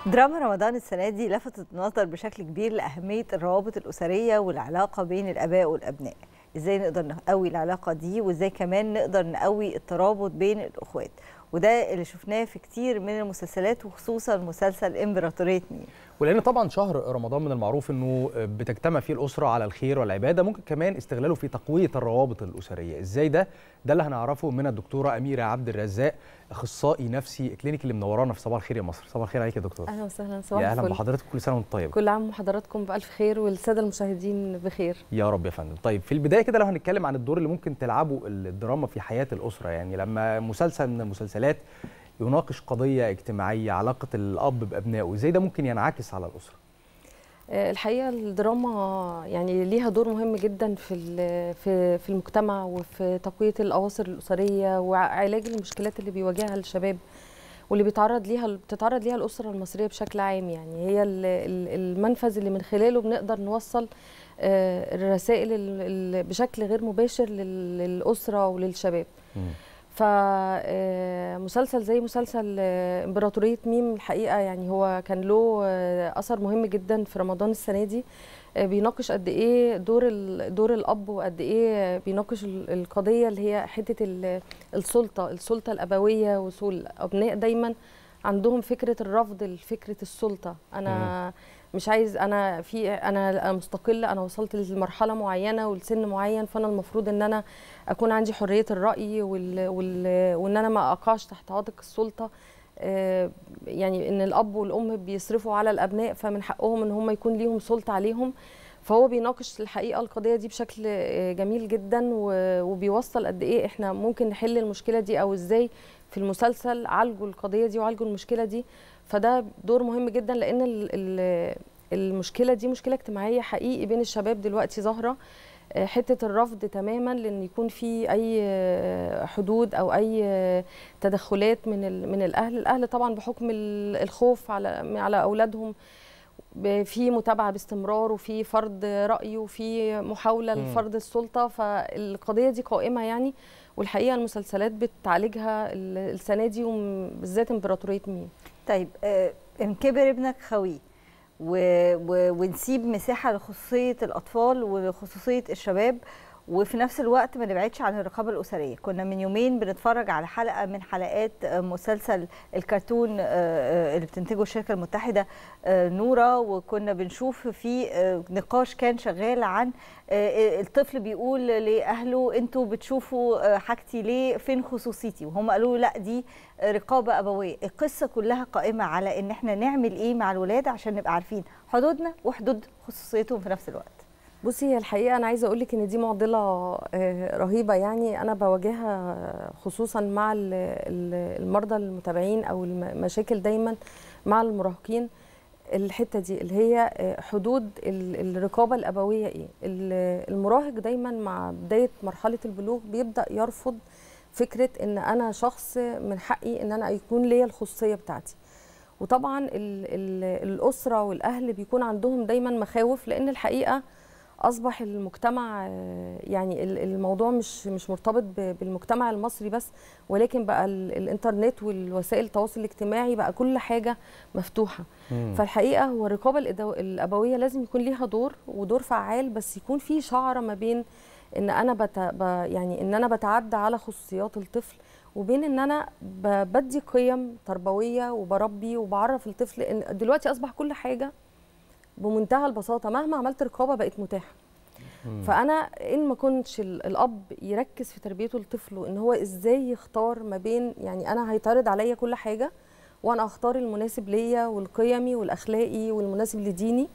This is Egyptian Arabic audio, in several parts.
دراما رمضان السنة دي لفتت النظر بشكل كبير لأهمية الروابط الأسرية والعلاقة بين الآباء والأبناء ازاي نقدر نقوي العلاقة دي وازاي كمان نقدر نقوي الترابط بين الأخوات وده اللي شفناه في كتير من المسلسلات وخصوصا مسلسل امبراطورية مين ولان طبعا شهر رمضان من المعروف انه بتجتمع فيه الاسره على الخير والعباده ممكن كمان استغلاله في تقويه الروابط الاسريه ازاي ده ده اللي هنعرفه من الدكتوره اميره عبد الرزاق اخصائي نفسي كلينيك اللي منورانا في صباح الخير يا مصر صباح الخير عليك يا دكتور اهلا وسهلا صباح يا اهلا الفل. بحضرتك كل سنه وانت طيب كل عام وحضراتكم بالف خير والساده المشاهدين بخير يا رب يا فندم طيب في البدايه كده لو هنتكلم عن الدور اللي ممكن تلعبه الدراما في حياه الاسره يعني لما مسلسل من المسلسلات يناقش قضيه اجتماعيه علاقه الاب بابنائه ازاي ده ممكن ينعكس على الاسره آه، الحقيقه الدراما يعني ليها دور مهم جدا في ال- في في المجتمع وفي تقويه الاواصر الاسريه وعلاج المشكلات اللي بيواجهها الشباب واللي بيتعرض ليها بتتعرض ليها الاسره المصريه بشكل عام يعني هي ال- ال- المنفذ اللي من خلاله بنقدر نوصل آه، الرسائل ال- ال- بشكل غير مباشر لل- للاسره وللشباب فمسلسل زي مسلسل آه، امبراطورية ميم الحقيقة يعني هو كان له آه، أثر مهم جدا في رمضان السنة دي آه، بيناقش قد إيه دور ال- دور الأب وقد إيه بيناقش ال- القضية اللي هي حتة ال- السلطة السلطة الأبوية وصول الأبناء دايما عندهم فكرة الرفض لفكرة السلطة أنا مش عايز انا في انا مستقله انا وصلت لمرحله معينه ولسن معين فانا المفروض ان انا اكون عندي حريه الراي وال وال وان انا ما اقعش تحت عاتق السلطه آه، يعني ان الاب والام بيصرفوا على الابناء فمن حقهم ان هم يكون ليهم سلطه عليهم فهو بيناقش الحقيقه القضيه دي بشكل آه، جميل جدا و- وبيوصل قد ايه احنا ممكن نحل المشكله دي او ازاي في المسلسل عالجوا القضيه دي وعالجوا المشكله دي فده دور مهم جدا لان ال- ال- المشكله دي مشكله اجتماعيه حقيقي بين الشباب دلوقتي ظاهره آه، حته الرفض تماما لان يكون في اي آه، حدود او اي آه، تدخلات من ال- من الاهل الاهل طبعا بحكم ال- الخوف على على اولادهم ب- في متابعه باستمرار وفي فرض راي وفي محاوله مم. لفرض السلطه فالقضيه دي قائمه يعني والحقيقه المسلسلات بتعالجها ال- السنه دي وبالذات امبراطوريه مين طيب آه، ان كبر ابنك خويه و... و... ونسيب مساحة لخصوصية الأطفال وخصوصية الشباب وفي نفس الوقت ما نبعدش عن الرقابة الأسرية كنا من يومين بنتفرج على حلقة من حلقات آه، مسلسل الكرتون آه، آه، اللي بتنتجه الشركة المتحدة آه، نورة وكنا بنشوف في آه، نقاش كان شغال عن آه، الطفل بيقول لأهله انتوا بتشوفوا آه، حاجتي ليه فين خصوصيتي وهم قالوا له لا دي رقابه ابويه القصه كلها قائمه على ان احنا نعمل ايه مع الولاد عشان نبقى عارفين حدودنا وحدود خصوصيتهم في نفس الوقت بصي هي الحقيقه انا عايزه اقول لك ان دي معضله آه، رهيبه يعني انا بواجهها خصوصا مع ال- ال- المرضى المتابعين او المشاكل دايما مع المراهقين الحته دي اللي هي آه، حدود ال- الرقابه الابويه ايه ال- المراهق دايما مع بدايه مرحله البلوغ بيبدا يرفض فكره ان انا شخص من حقي ان انا يكون ليا الخصوصيه بتاعتي وطبعا ال ال الاسره والاهل بيكون عندهم دايما مخاوف لان الحقيقه اصبح المجتمع آه، يعني ال- الموضوع مش مش مرتبط ب- بالمجتمع المصري بس ولكن بقى ال- الانترنت والوسائل التواصل الاجتماعي بقى كل حاجه مفتوحه مم. فالحقيقه هو الرقابه الإدو- الابويه لازم يكون ليها دور ودور فعال بس يكون في شعره ما بين ان انا بت... ب... يعني ان انا بتعدى على خصوصيات الطفل وبين ان انا ب... بدي قيم تربويه وبربي وبعرف الطفل ان دلوقتي اصبح كل حاجه بمنتهى البساطه مهما عملت رقابه بقت متاحه مم. فانا ان ما كنتش ال- الاب يركز في تربيته لطفله ان هو ازاي يختار ما بين يعني انا هيتعرض عليا كل حاجه وانا اختار المناسب ليا والقيمي والاخلاقي والمناسب لديني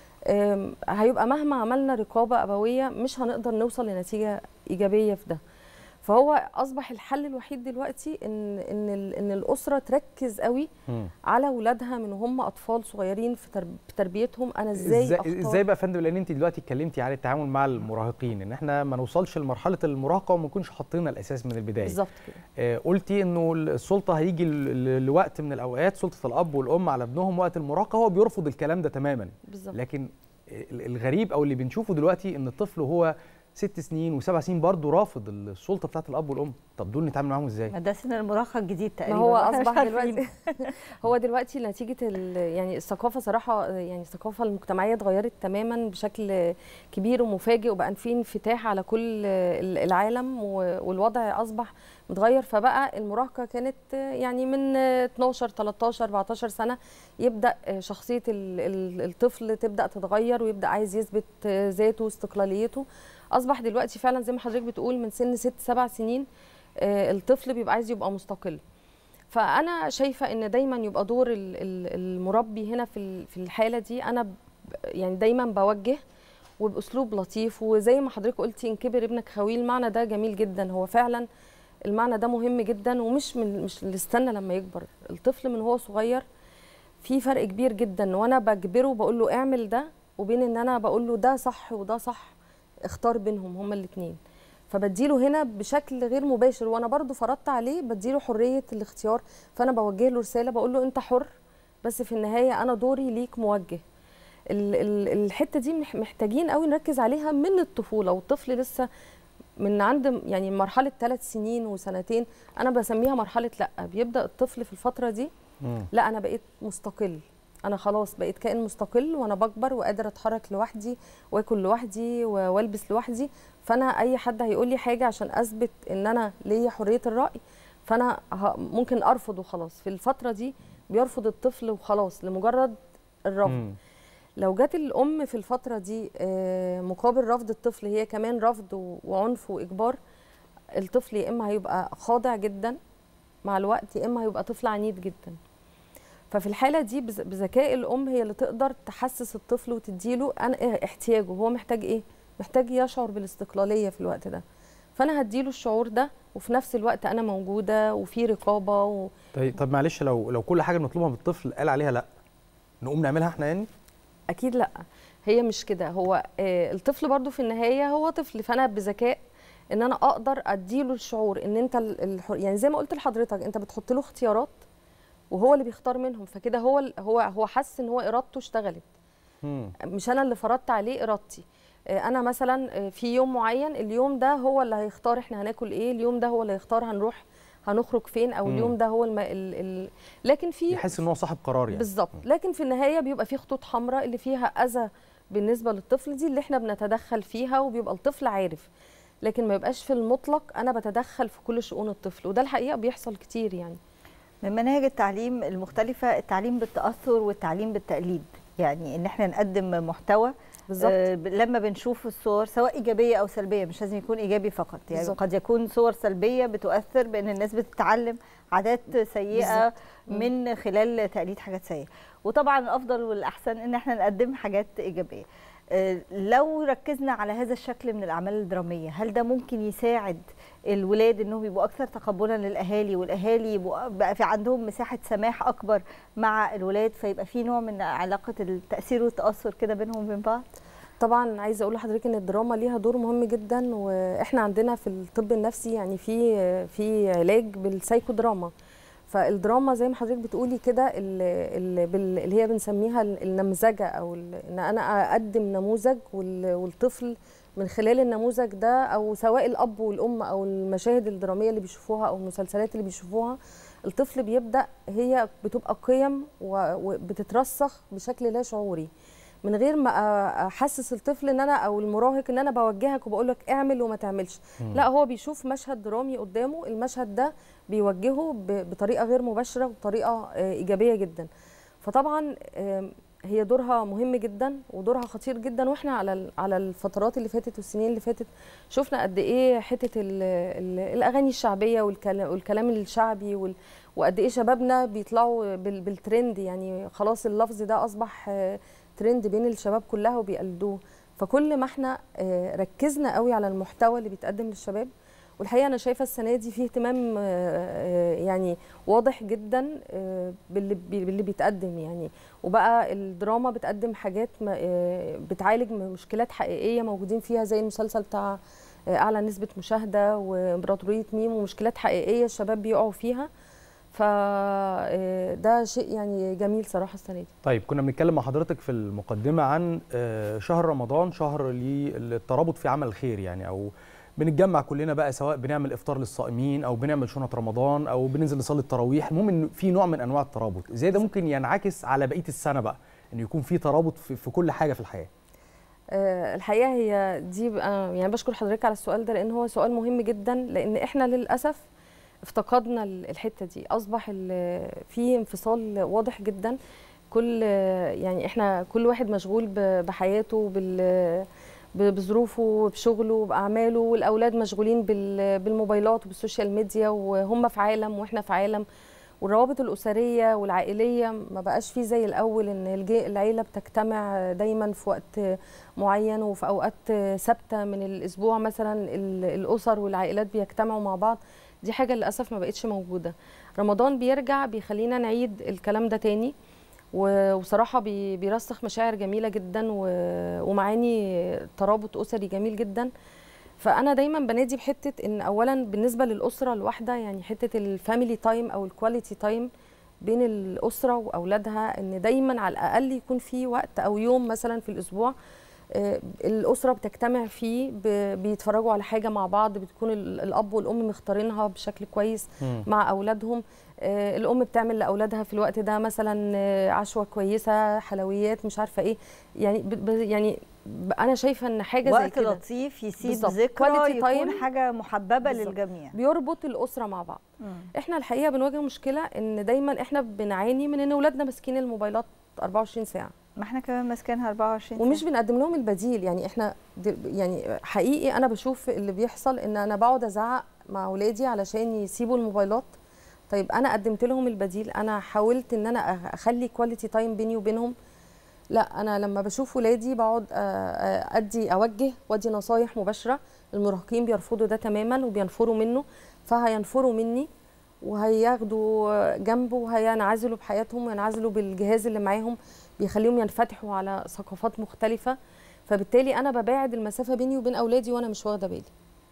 أم، هيبقى مهما عملنا رقابه ابويه مش هنقدر نوصل لنتيجه ايجابيه في ده فهو اصبح الحل الوحيد دلوقتي ان ان ال- ان الاسره تركز قوي مم. على اولادها من هم اطفال صغيرين في ترب- في تربيتهم انا ازاي ازاي اختار ازاي بقى يا فندم لان انت دلوقتي اتكلمتي عن التعامل مع المراهقين ان احنا ما نوصلش لمرحله المراهقه وما نكونش حاطين الاساس من البدايه بالظبط كده آه، قلتي انه السلطه هيجي ل- ل- لوقت من الاوقات سلطه الاب والام على ابنهم وقت المراهقه هو بيرفض الكلام ده تماما بالظبط لكن ال- الغريب او اللي بنشوفه دلوقتي ان الطفل هو ست سنين وسبع سنين برضه رافض السلطه بتاعت الاب والام طب دول نتعامل معاهم ازاي ما ده سن المراهقه الجديد ما تقريبا هو إحنا مش اصبح عارفين. دلوقتي هو دلوقتي نتيجه ال- يعني الثقافه صراحه يعني الثقافه المجتمعيه اتغيرت تماما بشكل كبير ومفاجئ وبقى في انفتاح على كل ال- العالم و- والوضع اصبح متغير فبقى المراهقه كانت يعني من 12 13 14 سنه يبدا شخصيه ال- ال- الطفل تبدا تتغير ويبدا عايز يثبت ذاته واستقلاليته اصبح دلوقتي فعلا زي ما حضرتك بتقول من سن ست سبع سنين آه، الطفل بيبقى عايز يبقى مستقل فانا شايفه ان دايما يبقى دور ال- ال- المربي هنا في ال- في الحاله دي انا ب- يعني دايما بوجه وباسلوب لطيف وزي ما حضرتك قلتي ان كبر ابنك خويه المعنى ده جميل جدا هو فعلا المعنى ده مهم جدا ومش من مش اللي استنى لما يكبر الطفل من هو صغير في فرق كبير جدا وانا بجبره بقول له اعمل ده وبين ان انا بقول له ده صح وده صح اختار بينهم هما الاثنين فبديله هنا بشكل غير مباشر وانا برضو فرضت عليه بديله حريه الاختيار فانا بوجه له رساله بقول له انت حر بس في النهايه انا دوري ليك موجه ال- ال- الحته دي مح- محتاجين قوي نركز عليها من الطفوله والطفل لسه من عند يعني مرحله ثلاث سنين وسنتين انا بسميها مرحله لا بيبدا الطفل في الفتره دي مم. لا انا بقيت مستقل انا خلاص بقيت كائن مستقل وانا بكبر وقادر اتحرك لوحدي واكل لوحدي و- والبس لوحدي فانا اي حد هيقول لي حاجه عشان اثبت ان انا ليا حريه الراي فانا ه- ممكن ارفض وخلاص في الفتره دي بيرفض الطفل وخلاص لمجرد الرفض مم. لو جت الام في الفتره دي آه، مقابل رفض الطفل هي كمان رفض و- وعنف واجبار الطفل يا اما هيبقى خاضع جدا مع الوقت يا اما هيبقى طفل عنيد جدا ففي الحاله دي بز- بذكاء الام هي اللي تقدر تحسس الطفل وتديله أنا إيه احتياجه هو محتاج ايه محتاج يشعر بالاستقلاليه في الوقت ده فانا هديله الشعور ده وفي نفس الوقت انا موجوده وفي رقابه و... طيب طب معلش لو لو كل حاجه بنطلبها من الطفل قال عليها لا نقوم نعملها احنا يعني اكيد لا هي مش كده هو آه، الطفل برضو في النهايه هو طفل فانا بذكاء ان انا اقدر اديله الشعور ان انت ال- الحر... يعني زي ما قلت لحضرتك انت بتحط له اختيارات وهو اللي بيختار منهم فكده هو ال- هو هو حس ان هو ارادته اشتغلت مم. مش انا اللي فرضت عليه ارادتي آه، انا مثلا آه، في يوم معين اليوم ده هو اللي هيختار احنا هناكل ايه اليوم ده هو اللي هيختار هنروح هنخرج فين او مم. اليوم ده هو الم... ال... ال... لكن في يحس ان هو صاحب قرار يعني بالظبط لكن في النهايه بيبقى في خطوط حمراء اللي فيها اذى بالنسبه للطفل دي اللي احنا بنتدخل فيها وبيبقى الطفل عارف لكن ما يبقاش في المطلق انا بتدخل في كل شؤون الطفل وده الحقيقه بيحصل كتير يعني من مناهج التعليم المختلفة التعليم بالتأثر والتعليم بالتقليد يعني ان احنا نقدم محتوى بالظبط آه، ب- لما بنشوف الصور سواء ايجابيه او سلبيه مش لازم يكون ايجابي فقط يعني بالظبط. قد يكون صور سلبيه بتؤثر بان الناس بتتعلم عادات سيئه بالظبط. مم. من خلال تقليد حاجات سيئه وطبعا الافضل والاحسن ان احنا نقدم حاجات ايجابيه آه، لو ركزنا على هذا الشكل من الاعمال الدراميه هل ده ممكن يساعد الولاد انهم يبقوا اكثر تقبلا للاهالي والاهالي يبقوا بقى في عندهم مساحه سماح اكبر مع الولاد فيبقى في نوع من علاقه التاثير والتاثر كده بينهم وبين بعض طبعا عايزه اقول لحضرتك ان الدراما ليها دور مهم جدا واحنا عندنا في الطب النفسي يعني في في علاج بالسايكودراما فالدراما زي ما حضرتك بتقولي كده ال- ال- بال- اللي هي بنسميها ال- النمذجه او ال- ان انا اقدم نموذج وال- والطفل من خلال النموذج ده او سواء الاب والام او المشاهد الدراميه اللي بيشوفوها او المسلسلات اللي بيشوفوها الطفل بيبدا هي بتبقى قيم و- وبتترسخ بشكل لا شعوري من غير ما أ- احسس الطفل ان انا او المراهق ان انا بوجهك وبقول لك اعمل وما تعملش مم. لا هو بيشوف مشهد درامي قدامه المشهد ده بيوجهه ب- بطريقه غير مباشره وبطريقه آه، ايجابيه جدا فطبعا آم، هي دورها مهم جدا ودورها خطير جدا واحنا على ال- على الفترات اللي فاتت والسنين اللي فاتت شفنا قد ايه حته ال ال الاغاني الشعبيه والكلام, والكلام الشعبي وال وقد ايه شبابنا بيطلعوا بال- بالترند يعني خلاص اللفظ ده اصبح آه، ترند بين الشباب كلها وبيقلدوه فكل ما احنا آه، ركزنا قوي على المحتوى اللي بيتقدم للشباب والحقيقه انا شايفه السنه دي فيه اهتمام آه، آه، يعني واضح جدا آه، باللي بي- باللي بيتقدم يعني وبقى الدراما بتقدم حاجات ما- آه، بتعالج مشكلات حقيقيه موجودين فيها زي المسلسل بتاع آه، اعلى نسبه مشاهده وامبراطوريه ميم ومشكلات حقيقيه الشباب بيقعوا فيها فده شيء يعني جميل صراحه السنه دي طيب كنا بنتكلم مع حضرتك في المقدمه عن آه، شهر رمضان شهر للترابط في عمل الخير يعني او بنتجمع كلنا بقى سواء بنعمل افطار للصائمين او بنعمل شنط رمضان او بننزل نصلي التراويح المهم ان في نوع من انواع الترابط ازاي ده ممكن ينعكس على بقيه السنه بقى ان يكون في ترابط في, في كل حاجه في الحياه آه، الحقيقه هي دي بقى يعني بشكر حضرتك على السؤال ده لان هو سؤال مهم جدا لان احنا للاسف افتقدنا ال- الحته دي اصبح ال- في انفصال واضح جدا كل يعني احنا كل واحد مشغول ب- بحياته بال ب- بظروفه بشغله باعماله والاولاد مشغولين بال- بالموبايلات وبالسوشيال ميديا وهم في عالم واحنا في عالم والروابط الاسريه والعائليه ما بقاش فيه زي الاول ان الج- العيله بتجتمع دايما في وقت معين وفي اوقات ثابته من الاسبوع مثلا ال- الاسر والعائلات بيجتمعوا مع بعض دي حاجه للاسف ما بقتش موجوده رمضان بيرجع بيخلينا نعيد الكلام ده تاني و- وصراحه بي- بيرسخ مشاعر جميله جدا و- ومعاني ترابط اسري جميل جدا فانا دايما بنادي بحته ان اولا بالنسبه للاسره الواحده يعني حته الفاميلي تايم او الكواليتي تايم بين الاسره واولادها ان دايما على الاقل يكون في وقت او يوم مثلا في الاسبوع آه، الاسره بتجتمع فيه ب- بيتفرجوا على حاجه مع بعض بتكون ال- الاب والام مختارينها بشكل كويس مم. مع اولادهم آه، الام بتعمل لاولادها في الوقت ده مثلا آه، عشوه كويسه حلويات مش عارفه ايه يعني ب ب يعني ب انا شايفه ان حاجه زي وقت كده لطيف يسيب بالظبط. ذكرى Quality يكون time. حاجه محببه بالظبط. للجميع بيربط الاسره مع بعض احنا الحقيقه بنواجه مشكله ان دايما احنا بنعاني من ان اولادنا ماسكين الموبايلات 24 ساعه ما احنا كمان ماسكينها 24 ومش ساعة. بنقدم لهم البديل يعني احنا دل- يعني حقيقي انا بشوف اللي بيحصل ان انا بقعد ازعق مع اولادي علشان يسيبوا الموبايلات طيب انا قدمت لهم البديل انا حاولت ان انا أخ- اخلي كواليتي تايم بيني وبينهم لا انا لما بشوف ولادي بقعد آه، آه، ادي اوجه وادي نصايح مباشره المراهقين بيرفضوا ده تماما وبينفروا منه فهينفروا مني وهياخدوا جنبه وهينعزلوا بحياتهم وينعزلوا بالجهاز اللي معاهم بيخليهم ينفتحوا على ثقافات مختلفه فبالتالي انا بباعد المسافه بيني وبين اولادي وانا مش واخده بالي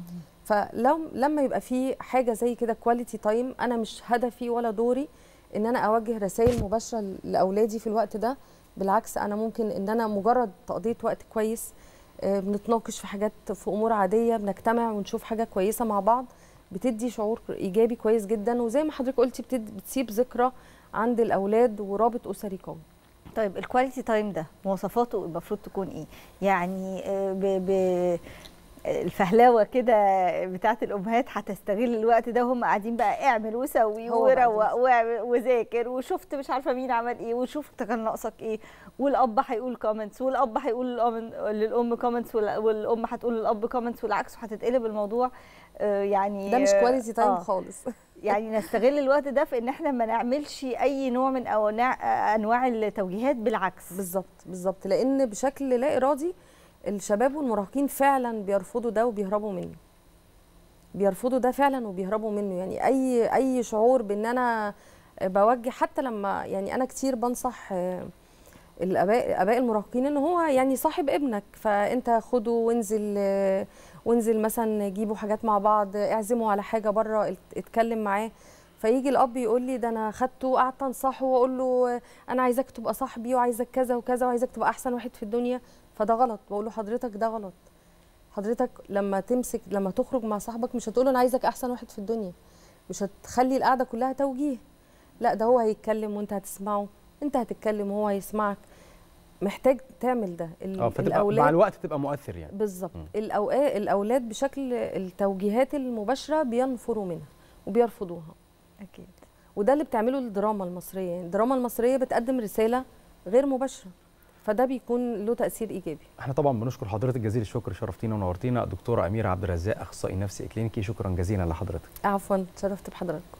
فلو لما يبقى في حاجه زي كده كواليتي تايم انا مش هدفي ولا دوري ان انا اوجه رسائل مباشره لاولادي في الوقت ده بالعكس انا ممكن ان انا مجرد تقضيه وقت كويس آه، بنتناقش في حاجات في امور عاديه بنجتمع ونشوف حاجه كويسه مع بعض بتدي شعور ايجابي كويس جدا وزي ما حضرتك قلتي بتد- بتسيب ذكرى عند الاولاد ورابط اسري قوي طيب الكواليتي تايم ده مواصفاته المفروض تكون ايه يعني آه، ب ب الفهلاوه كده بتاعت الامهات هتستغل الوقت ده وهم قاعدين بقى اعمل وسوي هو بقى وروق ده. واعمل وذاكر وشفت مش عارفه مين عمل ايه وشوف انت كان ناقصك ايه والاب هيقول كومنتس والاب هيقول للأم- للام كومنتس والام هتقول للاب كومنتس والعكس وهتتقلب الموضوع آه، يعني ده مش آه، كواليتي تايم آه. خالص يعني نستغل الوقت ده في ان احنا ما نعملش اي نوع من أنواع- انواع التوجيهات بالعكس بالظبط بالظبط لان بشكل لا ارادي الشباب والمراهقين فعلا بيرفضوا ده وبيهربوا منه بيرفضوا ده فعلا وبيهربوا منه يعني اي اي شعور بان انا بوجه حتى لما يعني انا كتير بنصح آه، الاباء اباء المراهقين ان هو يعني صاحب ابنك فانت خده وانزل آه، وانزل مثلا جيبوا حاجات مع بعض اعزموا على حاجه بره ات- اتكلم معاه فيجي الاب يقول لي ده انا خدته وقعدت انصحه واقول له آه، انا عايزك تبقى صاحبي وعايزك كذا وكذا وعايزك تبقى احسن واحد في الدنيا فده غلط بقول له حضرتك ده غلط حضرتك لما تمسك لما تخرج مع صاحبك مش هتقول له انا عايزك احسن واحد في الدنيا مش هتخلي القعده كلها توجيه لا ده هو هيتكلم وانت هتسمعه انت هتتكلم وهو هيسمعك محتاج تعمل ده ال- اه فتبقى مع الوقت تبقى مؤثر يعني بالظبط مم. الأوقات الاولاد بشكل التوجيهات المباشره بينفروا منها وبيرفضوها اكيد وده اللي بتعمله الدراما المصريه يعني الدراما المصريه بتقدم رساله غير مباشره فده بيكون له تاثير ايجابي احنا طبعا بنشكر حضرتك جزيل الشكر شرفتينا ونورتينا دكتوره اميره عبد الرزاق اخصائي نفسي اكلينيكي شكرا جزيلا لحضرتك عفوا اتشرفت بحضرتك